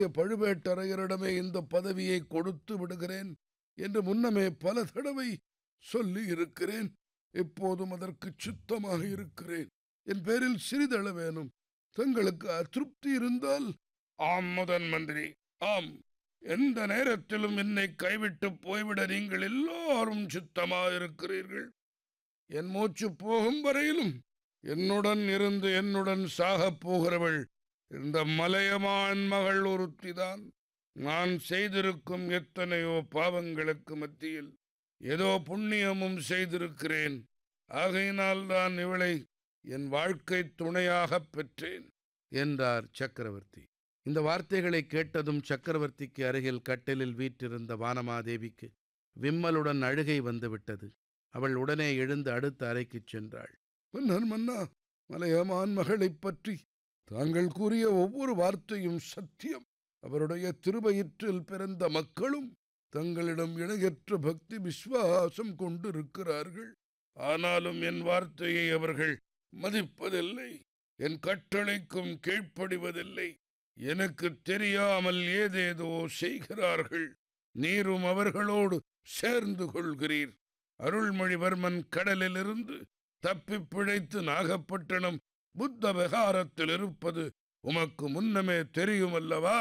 பழுவேட்டரையரிடமே இந்த பதவியை கொடுத்து விடுகிறேன் என்று முன்னமே பல தடவை சொல்லி இருக்கிறேன் இப்போதும் அதற்கு சுத்தமாக இருக்கிறேன் என் பேரில் சிறிதளவேனும் தங்களுக்கு அதிருப்தி இருந்தால் ஆம் முதன் மந்திரி ஆம் எந்த நேரத்திலும் என்னை கைவிட்டு போய்விட நீங்கள் எல்லாரும் சுத்தமாயிருக்கிறீர்கள் என் மூச்சு போகும் வரையிலும் என்னுடன் இருந்து என்னுடன் சாகப் போகிறவள் இந்த மலையமான் மகள் ஒருத்திதான் நான் செய்திருக்கும் எத்தனையோ பாவங்களுக்கு மத்தியில் ஏதோ புண்ணியமும் செய்திருக்கிறேன் ஆகையினால் தான் இவளை என் வாழ்க்கை துணையாகப் பெற்றேன் என்றார் சக்கரவர்த்தி இந்த வார்த்தைகளை கேட்டதும் சக்கரவர்த்திக்கு அருகில் கட்டிலில் வீற்றிருந்த வானமாதேவிக்கு விம்மலுடன் அழுகை வந்துவிட்டது அவள் உடனே எழுந்து அடுத்த அறைக்குச் சென்றாள் மன்னர் மன்னா மலையமான் மகளைப் பற்றி தாங்கள் கூறிய ஒவ்வொரு வார்த்தையும் சத்தியம் அவருடைய திருவயிற்றில் பிறந்த மக்களும் தங்களிடம் இணையற்ற பக்தி விசுவாசம் கொண்டிருக்கிறார்கள் ஆனாலும் என் வார்த்தையை அவர்கள் மதிப்பதில்லை என் கட்டளைக்கும் கீழ்ப்படிவதில்லை எனக்கு தெரியாமல் ஏதேதோ செய்கிறார்கள் நீரும் அவர்களோடு சேர்ந்து கொள்கிறீர் அருள்மொழிவர்மன் கடலிலிருந்து தப்பிப் பிழைத்து நாகப்பட்டினம் புத்த விகாரத்தில் இருப்பது உமக்கு முன்னமே தெரியுமல்லவா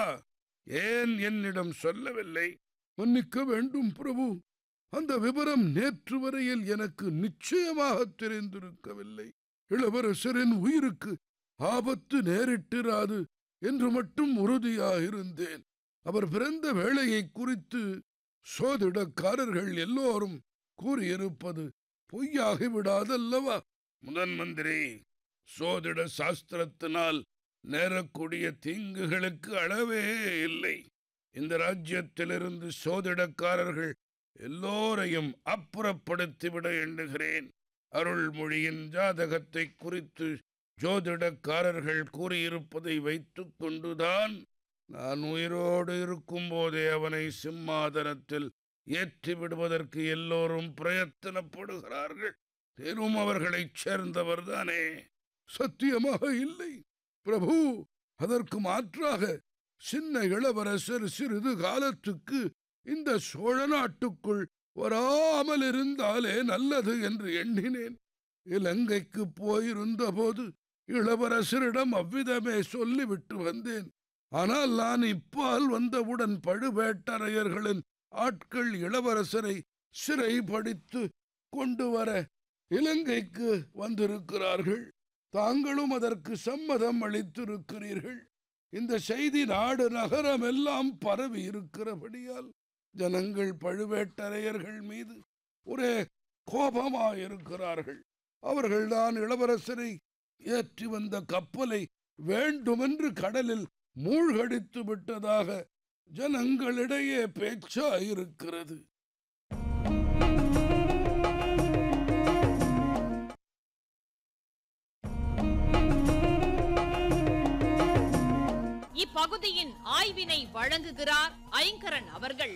ஏன் என்னிடம் சொல்லவில்லை மன்னிக்க வேண்டும் பிரபு அந்த விவரம் நேற்று வரையில் எனக்கு நிச்சயமாக தெரிந்திருக்கவில்லை இளவரசரின் உயிருக்கு ஆபத்து நேரிட்டிராது என்று மட்டும் உறுதியாயிருந்தேன் அவர் பிறந்த வேளையை குறித்து சோதிடக்காரர்கள் எல்லோரும் கூறியிருப்பது பொய்யாகி விடாதல்லவா முதன் மந்திரி சோதிட சாஸ்திரத்தினால் நேரக்கூடிய தீங்குகளுக்கு அளவே இல்லை இந்த ராஜ்யத்திலிருந்து சோதிடக்காரர்கள் எல்லோரையும் அப்புறப்படுத்திவிட எண்ணுகிறேன் அருள்மொழியின் ஜாதகத்தை குறித்து ஜோதிடக்காரர்கள் கூறியிருப்பதை வைத்துக் கொண்டுதான் நான் உயிரோடு இருக்கும்போதே அவனை சிம்மாதனத்தில் ஏற்றி விடுவதற்கு எல்லோரும் பிரயத்தனப்படுகிறார்கள் தேரும் அவர்களைச் சேர்ந்தவர்தானே சத்தியமாக இல்லை பிரபு அதற்கு மாற்றாக சின்ன இளவரசர் சிறிது காலத்துக்கு இந்த சோழ நாட்டுக்குள் வராமல் இருந்தாலே நல்லது என்று எண்ணினேன் இலங்கைக்கு போயிருந்தபோது இளவரசரிடம் அவ்விதமே சொல்லிவிட்டு வந்தேன் ஆனால் நான் இப்பால் வந்தவுடன் பழுவேட்டரையர்களின் ஆட்கள் இளவரசரை சிறைப்படுத்து கொண்டு வர இலங்கைக்கு வந்திருக்கிறார்கள் தாங்களும் அதற்கு சம்மதம் அளித்திருக்கிறீர்கள் இந்த செய்தி நாடு நகரம் எல்லாம் பரவி இருக்கிறபடியால் ஜனங்கள் பழுவேட்டரையர்கள் மீது ஒரே கோபமாயிருக்கிறார்கள் அவர்கள்தான் இளவரசரை ஏற்றி வந்த கப்பலை வேண்டுமென்று கடலில் மூழ்கடித்து விட்டதாக ஜனங்களிடையே பேச்சாயிருக்கிறது இப்பகுதியின் ஆய்வினை வழங்குகிறார் ஐங்கரன் அவர்கள்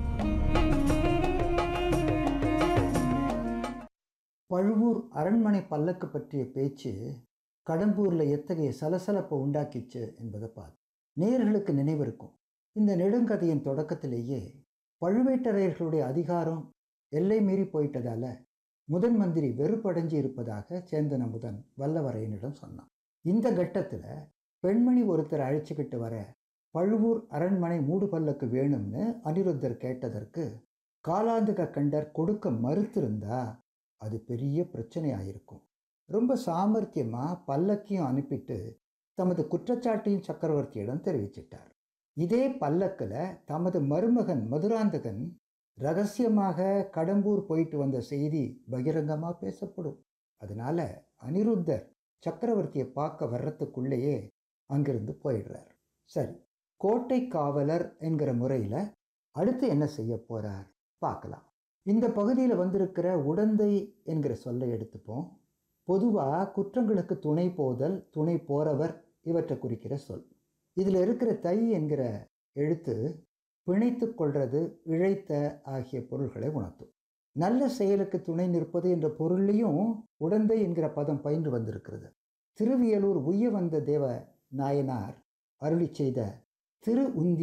பழுவூர் அரண்மனை பல்லக்கு பற்றிய பேச்சு கடம்பூரில் எத்தகைய சலசலப்பை உண்டாக்கிச்சு என்பதை பார்த்து நேர்களுக்கு நினைவிருக்கும் இந்த நெடுங்கதையின் தொடக்கத்திலேயே பழுவேட்டரையர்களுடைய அதிகாரம் எல்லை மீறி போயிட்டதால முதன் மந்திரி வெறுப்படைஞ்சு இருப்பதாக சேந்தன முதன் வல்லவரையனிடம் சொன்னான் இந்த கட்டத்தில் பெண்மணி ஒருத்தர் அழைச்சிக்கிட்டு வர பழுவூர் அரண்மனை மூடு பல்லக்கு வேணும்னு அனிருத்தர் கேட்டதற்கு காலாந்தக கண்டர் கொடுக்க மறுத்திருந்தா அது பெரிய பிரச்சனையாயிருக்கும் ரொம்ப சாமர்த்தியமாக பல்லக்கையும் அனுப்பிட்டு தமது குற்றச்சாட்டையும் சக்கரவர்த்தியிடம் தெரிவிச்சிட்டார் இதே பல்லக்கில் தமது மருமகன் மதுராந்தகன் ரகசியமாக கடம்பூர் போயிட்டு வந்த செய்தி பகிரங்கமாக பேசப்படும் அதனால அனிருத்தர் சக்கரவர்த்தியை பார்க்க வர்றதுக்குள்ளேயே அங்கிருந்து போயிடுறார் சரி கோட்டை காவலர் என்கிற முறையில் அடுத்து என்ன செய்ய போறார் பார்க்கலாம் இந்த பகுதியில் வந்திருக்கிற உடந்தை என்கிற சொல்லை எடுத்துப்போம் பொதுவாக குற்றங்களுக்கு துணை போதல் துணை போறவர் இவற்றை குறிக்கிற சொல் இதில் இருக்கிற தை என்கிற எழுத்து பிணைத்து கொள்றது இழைத்த ஆகிய பொருள்களை உணர்த்தும் நல்ல செயலுக்கு துணை நிற்பது என்ற பொருளையும் உடந்தை என்கிற பதம் பயின்று வந்திருக்கிறது திருவியலூர் உய்ய வந்த தேவ நாயனார் அருளி செய்த திரு உந்தி